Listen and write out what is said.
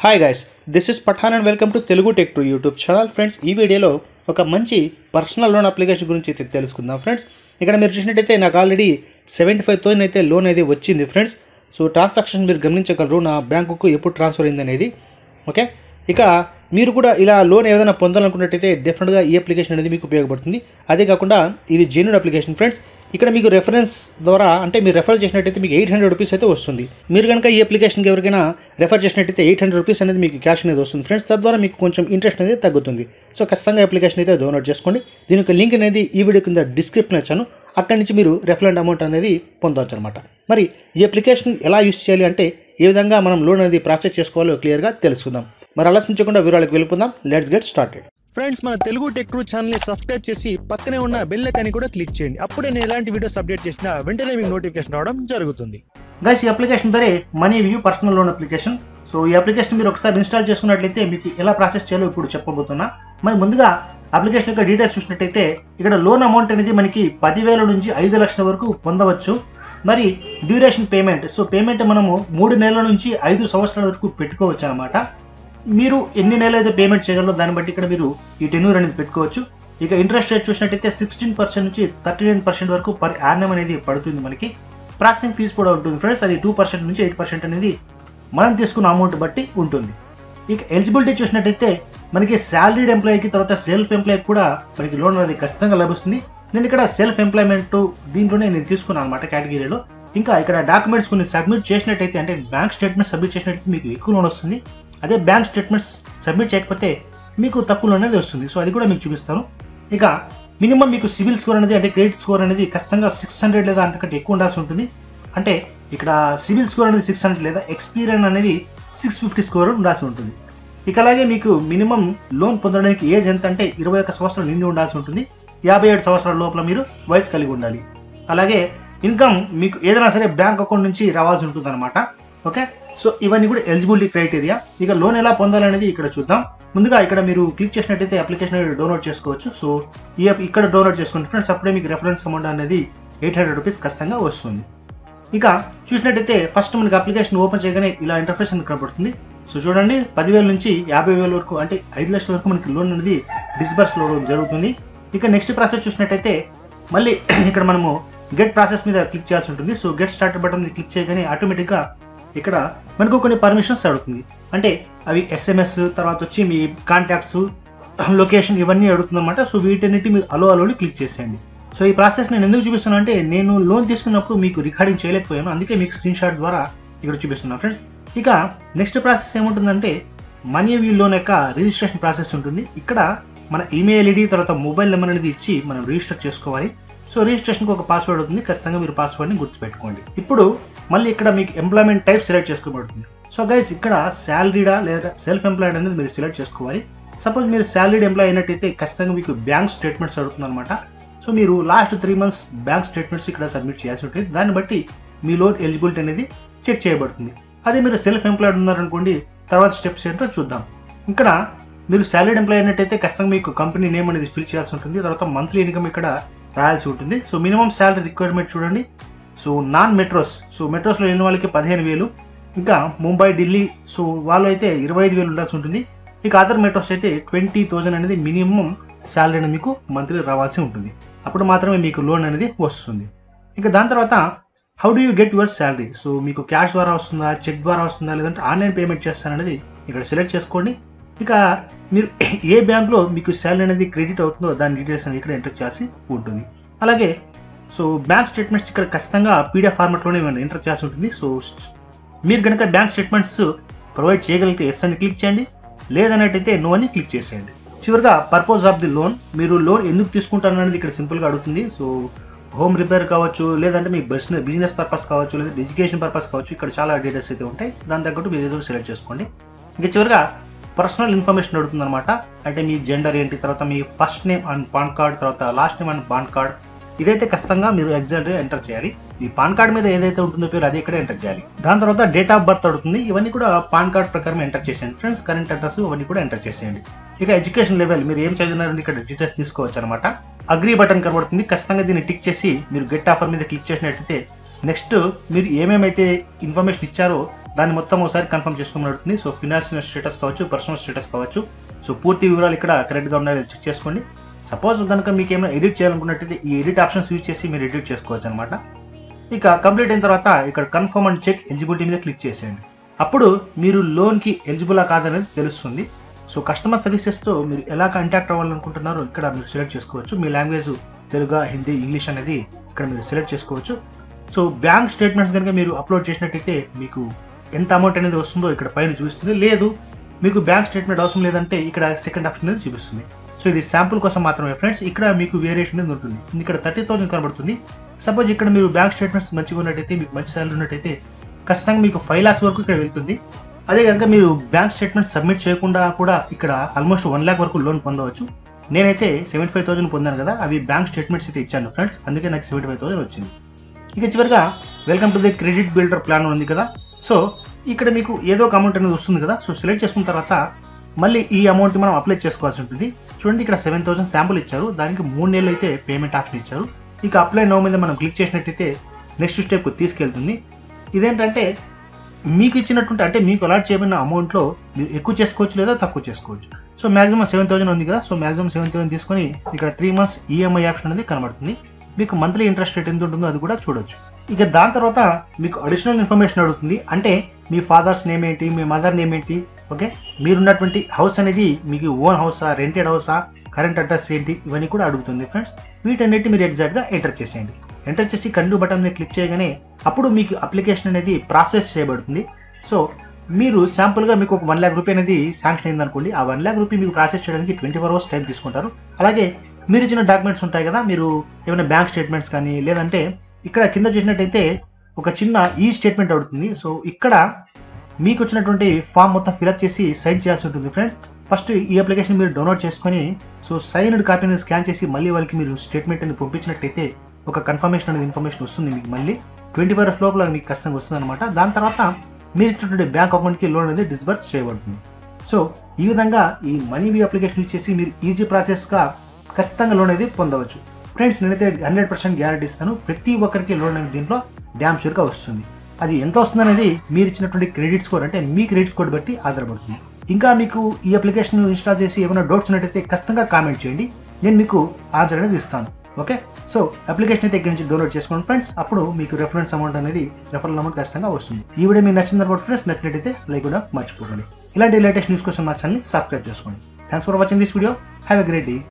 hi guys this is Pathan and welcome to Telugu tech to YouTube channel friends ఈ వీడియోలో ఒక మంచి పర్సనల్ లోన్ అప్లికేషన్ గురించి అయితే తెలుసుకుందాం ఫ్రెండ్స్ ఇక్కడ మీరు చూసినట్టయితే నాకు ఆల్రెడీ సెవెంటీ ఫైవ్ థౌసండ్ అయితే లోన్ అయితే వచ్చింది ఫ్రెండ్స్ సో ట్రాన్సాక్షన్ మీరు గమనించగలరు నా బ్యాంకుకు ఎప్పుడు ట్రాన్స్ఫర్ అయింది అనేది ఓకే ఇక మీరు కూడా ఇలా లోన్ ఏదైనా పొందాలనుకున్నట్టయితే డెఫినెట్గా ఈ అప్లికేషన్ అనేది మీకు ఉపయోగపడుతుంది అదే కాకుండా ఇది జెన్యున్ అప్లికేషన్ ఫ్రెండ్స్ ఇక్కడ మీకు రెఫరెన్స్ ద్వారా అంటే మీరు రెఫర్ చేసినట్టయితే మీకు ఎయిట్ హండ్రెడ్ రూపీస్ అయితే వస్తుంది మీరు కనుక ఈ అప్లికేషన్కి ఎవరికైనా రెఫర్ చేసినట్టయితే ఎయిట్ హండ్రెడ్ రూపీస్ అనేది మీకు క్యాష్ అనేది వస్తుంది ఫ్రెండ్స్ తద్వారా మీకు కొంచెం ఇంట్రెస్ట్ అనేది తగ్గుతుంది సో ఖచ్చితంగా అప్లికేషన్ అయితే డౌన్లోడ్ చేసుకోండి దీని యొక్క లింక్ అనేది ఈ వీడియో కింద డిస్క్రిప్షన్ ఇచ్చాను అక్కడి నుంచి మీరు రెఫరెంట్ అమౌంట్ అనేది పొందవచ్చు అనమాట మరి ఈ అప్లికేషన్ ఎలా యూస్ చేయాలి అంటే ఏ విధంగా మనం లోన్ అనేది ప్రాసెస్ చేసుకోవాలో క్లియర్గా తెలుసుకుందాం మరి ఆలోచించకుండా వివరాలకు వెళ్ళిపోదాం లెట్స్ గెట్ స్టార్టెడ్ ఫ్రెండ్స్ మన తెలుగు టెక్ ట్రూ ఛానల్ని సబ్స్క్రైబ్ చేసి పక్కనే ఉన్న బెల్ ఐకాన్ని కూడా క్లిక్ చేయండి అప్పుడే నేను ఎలాంటి వీడియోస్ అప్డేట్ చేసినా వెంటనే మీకు నోటిఫికేషన్ రావడం జరుగుతుంది గైస్ ఈ అప్లికేషన్ పేరే Money View personal loan application so ఈ అప్లికేషన్ మీరు ఒకసారి ఇన్స్టాల్ చేసుకున్నట్లయితే మీకు ఎలా ప్రాసెస్ చేయాలో ఇప్పుడు చెప్పబోతున్నా మరి ముందుగా అప్లికేషన్ యొక్క డీటెయిల్స్ చూసినట్టయితే ఇక్కడ లోన్ అమౌంట్ అనేది మనకి పదివేల నుంచి ఐదు లక్షల వరకు పొందవచ్చు మరి డ్యూరేషన్ పేమెంట్ సో పేమెంట్ మనము మూడు నెలల నుంచి ఐదు సంవత్సరాల వరకు పెట్టుకోవచ్చు అనమాట మీరు ఎన్ని నెలలు అయితే పేమెంట్ చేయగలరో దాన్ని బట్టి ఇక్కడ మీరు ఈ టెన్యూర్ అనేది పెట్టుకోవచ్చు ఇక ఇంట్రెస్ట్ రేట్ చూసినట్టయితే సిక్స్టీన్ పర్సెంట్ నుంచి థర్టీ నైన్ పర్సెంట్ వరకు పర్ యానం అనేది పడుతుంది మనకి ప్రాసెసింగ్ ఫీజు కూడా ఉంటుంది ఫ్రెండ్స్ అది టూ పర్సెంట్ నుంచి ఎయిట్ పర్సెంట్ అనేది మనం తీసుకున్న అమౌంట్ బట్టి ఉంటుంది ఇక ఎలిజిబిలిటీ చూసినట్టయితే మనకి శాలరీడ్ ఎంప్లాయీకి తర్వాత సెల్ఫ్ ఎంప్లాయీకి కూడా మనకి లోన్ అనేది ఖచ్చితంగా లభిస్తుంది నేను ఇక్కడ సెల్ఫ్ ఎంప్లాయ్మెంట్ దీంట్లోనే నేను తీసుకున్నాను అనమాట కేటగిరీలో ఇంకా ఇక్కడ డాక్యుమెంట్స్ కొన్ని సబ్మిట్ చేసినట్టయితే అంటే బ్యాంక్ స్టేట్మెంట్ సబ్మిట్ చేసినట్టయితే మీకు ఎక్కువ లోన్ వస్తుంది అదే బ్యాంక్ స్టేట్మెంట్స్ సబ్మిట్ చేయకపోతే మీకు తక్కువ లోన్ అనేది వస్తుంది సో అది కూడా మీకు చూపిస్తాను ఇక మినిమం మీకు సివిల్ స్కోర్ అనేది అంటే క్రెడిట్ స్కోర్ అనేది ఖచ్చితంగా సిక్స్ హండ్రెడ్ లేదా అంతకంటే ఎక్కువ ఉండాల్సి ఉంటుంది అంటే ఇక్కడ సివిల్ స్కోర్ అనేది సిక్స్ హండ్రెడ్ లేదా ఎక్స్పీరియన్ అనేది సిక్స్ ఫిఫ్టీ స్కోర్ ఉండాల్సి ఉంటుంది ఇక అలాగే మీకు మినిమం లోన్ పొందడానికి ఏజ్ ఎంత అంటే ఇరవై ఒక్క సంవత్సరాలు నిండి ఉండాల్సి ఉంటుంది యాభై ఏడు సంవత్సరాల లోపల మీరు వయసు కలిగి ఉండాలి అలాగే ఇన్కమ్ మీకు ఏదైనా సరే బ్యాంక్ అకౌంట్ నుంచి రావాల్సి ఉంటుంది అనమాట ఓకే సో ఇవన్నీ కూడా ఎలిజిబిలిటీ క్రైటీరియా ఇక లోన్ ఎలా పొందాలనేది ఇక్కడ చూద్దాం ముందుగా ఇక్కడ మీరు క్లిక్ చేసినట్టయితే అప్లికేషన్ డౌన్లోడ్ చేసుకోవచ్చు సో ఈ app ఇక్కడ డౌన్లోడ్ చేసుకోండి ఫ్రెండ్స్ అప్పుడే మీకు రెఫరెన్స్ అమౌంట్ అనేది ఎయిట్ హండ్రెడ్ రూపీస్ ఖచ్చితంగా వస్తుంది ఇక చూసినట్టయితే ఫస్ట్ మనకి అప్లికేషన్ ఓపెన్ చేయగానే ఇలా ఇంటర్ఫేస్ అనేది కనబడుతుంది సో చూడండి పదివేల నుంచి యాభై వేల వరకు అంటే ఐదు లక్షల వరకు మనకి లోన్ అనేది డిస్బర్స్ అవ్వడం జరుగుతుంది ఇక నెక్స్ట్ ప్రాసెస్ చూసినట్టయితే మళ్ళీ ఇక్కడ మనము గెట్ ప్రాసెస్ మీద క్లిక్ చేయాల్సి ఉంటుంది సో గెట్ స్టార్ట్ బటన్ మీద క్లిక్ చేయగానే ఆటోమేటిక్గా ఇక్కడ మనకు కొన్ని పర్మిషన్స్ అడుగుతుంది అంటే అవి ఎస్ఎంఎస్ తర్వాత వచ్చి మీ కాంటాక్ట్స్ లొకేషన్ ఇవన్నీ అడుగుతుందన్నమాట సో వీటన్నిటి మీరు అలో అలోని క్లిక్ చేసేయండి సో ఈ ప్రాసెస్ నేను ఎందుకు చూపిస్తున్నాను అంటే నేను లోన్ తీసుకున్నప్పుడు మీకు రికార్డింగ్ చేయలేకపోయాను అందుకే మీకు స్క్రీన్ షాట్ ద్వారా ఇక్కడ చూపిస్తున్నాను ఫ్రెండ్స్ ఇక నెక్స్ట్ ప్రాసెస్ ఏముంటుందంటే మనీ వ్యూ లోన్ యొక్క రిజిస్ట్రేషన్ ప్రాసెస్ ఉంటుంది ఇక్కడ మన ఈమెయిల్ ఐడి తర్వాత మొబైల్ నెంబర్ అనేది ఇచ్చి మనం రిజిస్టర్ చేసుకోవాలి సో రిజిస్ట్రేషన్కి ఒక పాస్వర్డ్ అవుతుంది ఖచ్చితంగా మీరు పాస్వర్డ్ని గుర్తుపెట్టుకోండి ఇప్పుడు మళ్ళీ ఇక్కడ మీకు ఎంప్లాయ్మెంట్ టైప్ సెలెక్ట్ చేసుకోబడుతుంది సో గైస్ ఇక్కడ శాలరీడా లేదా సెల్ఫ్ ఎంప్లాయిడ్ అనేది మీరు సెలెక్ట్ చేసుకోవాలి సపోజ్ మీరు శాలరీడ్ ఎంప్లాయ్ అయినట్టయితే ఖచ్చితంగా మీకు బ్యాంక్ స్టేట్మెంట్స్ అడుగుతుంది అనమాట సో మీరు last three months bank statements ఇక్కడ సబ్మిట్ చేయాల్సి ఉంటుంది దాన్ని బట్టి మీ లోన్ ఎలిజిబిలిటీ అనేది చెక్ చేయబడుతుంది అదే మీరు సెల్ఫ్ ఎంప్లాయిడ్ ఉన్నారనుకోండి తర్వాత స్టెప్స్ ఏంటో చూద్దాం ఇక్కడ మీరు శాలరీడ్ ఎంప్లాయ్ అయినట్టయితే ఖచ్చితంగా మీకు కంపెనీ నేమ్ అనేది ఫిల్ చేయాల్సి ఉంటుంది తర్వాత మంత్లీ ఇన్కమ్ ఇక్కడ రాయాల్సి ఉంటుంది సో మినిమం శాలరీ రిక్వైర్మెంట్ చూడండి సో నాన్ మెట్రోస్ సో మెట్రోస్లో వెళ్ళిన వాళ్ళకి పదిహేను వేలు ఇంకా ముంబై ఢిల్లీ సో వాళ్ళు అయితే ఇరవై ఐదు వేలు ఉండాల్సి ఉంటుంది ఇక అదర్ మెట్రోస్ అయితే ట్వంటీ థౌజండ్ అనేది మినిమం శాలరీ అనేది మీకు మంత్లీ రావాల్సి ఉంటుంది అప్పుడు మాత్రమే మీకు లోన్ అనేది వస్తుంది ఇక దాని తర్వాత how do you get your salary so మీకు క్యాష్ ద్వారా వస్తుందా చెక్ ద్వారా వస్తుందా లేదంటే ఆన్లైన్ పేమెంట్ చేస్తాననేది ఇక్కడ సెలెక్ట్ చేసుకోండి ఇక మీరు ఏ బ్యాంక్లో మీకు శాలరీ అనేది క్రెడిట్ అవుతుందో దాని డీటెయిల్స్ అనేది ఇక్కడ ఎంటర్ చేయాల్సి ఉంటుంది అలాగే సో బ్యాంక్ స్టేట్మెంట్స్ ఇక్కడ ఖచ్చితంగా పీడిఎఫ్ ఫార్మాట్లోనే ఎంటర్ చేయాల్సి ఉంటుంది సో మీరు కనుక బ్యాంక్ స్టేట్మెంట్స్ ప్రొవైడ్ చేయగలిగితే ఎస్ అని క్లిక్ చేయండి లేదన్నట్టయితే నో అని క్లిక్ చేసేయండి చివరిగా పర్పస్ ఆఫ్ ది లోన్ మీరు లోన్ ఎందుకు తీసుకుంటారు అనేది ఇక్కడ సింపుల్గా అడుగుతుంది సో హోమ్ రిపేర్ కావచ్చు లేదంటే మీ బిజినెస్ బిజినెస్ పర్పస్ కావచ్చు లేదంటే ఎడ్యుకేషన్ పర్పస్ కావచ్చు ఇక్కడ చాలా డీటెయిల్స్ అయితే ఉంటాయి దాని తగ్గట్టు మీరు ఏదో సెలెక్ట్ చేసుకోండి ఇక చివరిగా పర్సనల్ ఇన్ఫర్మేషన్ అడుగుతుంది అనమాట అంటే మీ జెండర్ ఏంటి తర్వాత మీ first name and PAN card తర్వాత last name and PAN card ఇదైతే ఖచ్చితంగా మీరు ఎగ్జాక్ట్గా ఎంటర్ చేయాలి మీ పాన్ కార్డ్ మీద ఏదైతే ఉంటుందో పేరు అది ఇక్కడ ఎంటర్ చేయాలి దాని తర్వాత డేట్ ఆఫ్ బర్త్ అడుగుతుంది ఇవన్నీ కూడా పాన్ కార్డ్ ప్రకారం ఎంటర్ చేసేయండి ఫ్రెండ్స్ కరెంట్ అడ్రస్ ఇవన్నీ కూడా ఎంటర్ చేసేయండి ఇక ఎడ్యుకేషన్ లెవెల్ మీరు ఏం చదివినారని ఇక్కడ డీటెయిల్స్ తీసుకోవచ్చు అనమాట అగ్రీ బటన్ కనబడుతుంది ఖచ్చితంగా దీన్ని టిక్ చేసి మీరు గెట్ ఆఫర్ మీద క్లిక్ చేసినట్టయితే నెక్స్ట్ మీరు ఏమేమైతే ఇన్ఫర్మేషన్ ఇచ్చారో దాన్ని మొత్తం ఒకసారి కన్ఫర్మ్ చేసుకోమని అడుగుతుంది సో ఫినాన్షియల్ స్టేటస్ కావచ్చు పర్సనల్ స్టేటస్ కావచ్చు సో పూర్తి వివరాలు ఇక్కడ కరెక్ట్గా ఉన్నాయో చెక్ చేసుకోండి సపోజ్ కనుక మీకు ఏమైనా ఎడిట్ చేయాలనుకున్నట్టయితే ఈ ఎడిట్ ఆప్షన్స్ యూజ్ చేసి మీరు ఎడిట్ చేసుకోవచ్చు అనమాట ఇక కంప్లీట్ అయిన తర్వాత ఇక్కడ కన్ఫర్మ్ అండ్ చెక్ ఎలిజిబిలిటీ మీద క్లిక్ చేసేయండి అప్పుడు మీరు లోన్కి ఎలిజిబులా కాదనేది తెలుస్తుంది సో కస్టమర్ సర్వీసెస్తో మీరు ఎలా కాంటాక్ట్ అవ్వాలనుకుంటున్నారో ఇక్కడ మీరు సెలెక్ట్ చేసుకోవచ్చు మీ లాంగ్వేజ్ తెలుగు హిందీ ఇంగ్లీష్ అనేది ఇక్కడ మీరు సెలెక్ట్ చేసుకోవచ్చు సో బ్యాంక్ స్టేట్మెంట్స్ కనుక మీరు అప్లోడ్ చేసినట్టయితే మీకు ఎంత అమౌంట్ అనేది వస్తుందో ఇక్కడ పైన చూపిస్తుంది లేదు మీకు బ్యాంక్ స్టేట్మెంట్ అవసరం లేదంటే ఇక్కడ సెకండ్ ఆప్షన్ అనేది చూపిస్తుంది సో ఇది శాంపుల్ కోసం మాత్రమే ఫ్రెండ్స్ ఇక్కడ మీకు వేరియేషన్ అనేది ఉంటుంది ఇక్కడ థర్టీ థౌసండ్ కనబడుతుంది సపోజ్ ఇక్కడ మీరు బ్యాంక్ స్టేట్మెంట్స్ మంచిగా ఉన్నట్టయితే మీకు మంచి సాలరీ ఉన్నట్టయితే ఖచ్చితంగా మీకు ఫైవ్ లాక్స్ వరకు ఇక్కడ వెళ్తుంది అదే కనుక మీరు బ్యాంక్ స్టేట్మెంట్ సబ్మిట్ చేయకుండా కూడా ఇక్కడ ఆల్మోస్ట్ వన్ ల్యాక్ వరకు లోన్ పొందవచ్చు నేనైతే సెవెంటీ ఫైవ్ థౌసండ్ పొందాను కదా అవి బ్యాంక్ స్టేట్మెంట్స్ అయితే ఇచ్చాను ఫ్రెండ్స్ అందుకే నాకు సెవెంటీ ఫైవ్ థౌసండ్ వచ్చింది ఇక చివరిగా welcome to the credit builder plan ఉంది కదా సో ఇక్కడ మీకు ఏదో ఒక అమౌంట్ అనేది వస్తుంది కదా సో సెలెక్ట్ చేసుకున్న తర్వాత మళ్ళీ ఈ అమౌంట్ మనం అప్లై చేసుకోవాల్సి ఉంటుంది చూడండి ఇక్కడ సెవెన్ థౌసండ్ శాంపుల్ ఇచ్చారు దానికి మూడు నెలలు అయితే పేమెంట్ ఆప్షన్ ఇచ్చారు ఇక అప్లై నో మీద మనం క్లిక్ చేసినట్టయితే నెక్స్ట్ స్టెప్ తీసుకెళ్తుంది ఇదేంటంటే మీకు ఇచ్చినటువంటి అంటే మీకు అలాట్ చేయబడిన అమౌంట్లో మీరు ఎక్కువ చేసుకోవచ్చు లేదా తక్కువ చేసుకోవచ్చు సో మాక్సిమం సెవెన్ థౌసండ్ ఉంది కదా సో మాక్సిమం సెవెన్ థౌసండ్ తీసుకొని ఇక్కడ త్రీ మంత్స్ ఈఎంఐ ఆప్షన్ అనేది కనబడుతుంది మీకు మంత్లీ ఇంట్రెస్ట్ రేట్ ఎంత ఉంటుందో అది కూడా చూడొచ్చు ఇక దాని తర్వాత మీకు అడిషనల్ ఇన్ఫర్మేషన్ అడుగుతుంది అంటే మీ ఫాదర్స్ నేమ్ ఏంటి మీ మదర్ నేమ్ ఏంటి ఓకే మీరున్నటువంటి హౌస్ అనేది మీకు ఓన్ హౌసా రెంటెడ్ హౌసా కరెంట్ అడ్రస్ ఏంటి ఇవన్నీ కూడా అడుగుతుంది ఫ్రెండ్స్ వీటన్నిటి మీరు ఎగ్జాక్ట్గా ఎంటర్ చేసేయండి ఎంటర్ చేసి కండు బటన్ మీద క్లిక్ చేయగానే అప్పుడు మీకు అప్లికేషన్ అనేది ప్రాసెస్ చేయబడుతుంది సో మీరు శాంపుల్గా మీకు ఒక వన్ ల్యాక్ రూపీ అనేది శాంక్షన్ అయింది అనుకోండి ఆ వన్ ల్యాక్ రూపీ మీకు ప్రాసెస్ చేయడానికి ట్వంటీ ఫోర్ అవర్స్ టైం తీసుకుంటారు అలాగే మీరు ఇచ్చిన డాక్యుమెంట్స్ ఉంటాయి కదా మీరు ఏమైనా బ్యాంక్ స్టేట్మెంట్స్ కానీ లేదంటే ఇక్కడ కింద చూసినట్టయితే ఒక చిన్న ఈ స్టేట్మెంట్ అడుగుతుంది సో ఇక్కడ మీకు వచ్చినటువంటి ఫామ్ మొత్తం ఫిలప్ చేసి సైన్ చేయాల్సి ఉంటుంది ఫ్రెండ్స్ ఫస్ట్ ఈ అప్లికేషన్ మీరు డౌన్లోడ్ చేసుకొని సో సైన్డ్ కాపీని స్కాన్ చేసి మళ్ళీ వాళ్ళకి మీరు స్టేట్మెంట్ అని పంపించినట్టయితే ఒక కన్ఫర్మేషన్ అనేది ఇన్ఫర్మేషన్ వస్తుంది మీకు మళ్ళీ ట్వంటీ ఫోర్ అవర్స్ లోపల మీకు ఖచ్చితంగా వస్తుంది అనమాట దాని తర్వాత మీరు ఇచ్చినటువంటి బ్యాంక్ అకౌంట్కి లోన్ అనేది డిస్బర్స్ చేయబడుతుంది సో ఈ విధంగా ఈ మనీ వీ అప్లికేషన్ యూజ్ చేసి మీరు ఈజీ ప్రాసెస్గా ఖచ్చితంగా లోన్ అనేది పొందవచ్చు ఫ్రెండ్స్ నేనైతే హండ్రెడ్ పర్సెంట్ గ్యారంటీ ఇస్తాను ప్రతి ఒక్కరికి లోన్ అనేది దీంట్లో డ్యామ్ షూర్గా వస్తుంది అది ఎంత వస్తుంది అనేది మీరు ఇచ్చినటువంటి క్రెడిట్ స్కోర్ అంటే మీ క్రెడిట్ స్కోర్ బట్టి ఆధారపడుతుంది ఇంకా మీకు ఈ అప్లికేషన్ ఇన్స్టాల్ చేసి ఏమైనా డౌట్స్ ఉన్నట్టయితే ఖచ్చితంగా కామెంట్ చేయండి నేను మీకు ఆన్సర్ అనేది ఇస్తాను ఓకే సో అప్లికేషన్ అయితే ఇక్కడి నుంచి డౌన్లోడ్ చేసుకోండి ఫ్రెండ్స్ అప్పుడు మీకు రెఫరెన్స్ అమౌంట్ అనేది రెఫరల్ అమౌంట్ ఖచ్చితంగా వస్తుంది ఈ వీడియో మీకు నచ్చింది అనుకోండి ఫ్రెండ్స్ నచ్చినట్టయితే లైక్ కూడా మర్చిపోకండి ఇలాంటి లేటెస్ట్ న్యూస్ కోసం మా ఛానల్ని సబ్స్క్రైబ్ చేసుకోండి thanks for watching this video have a great day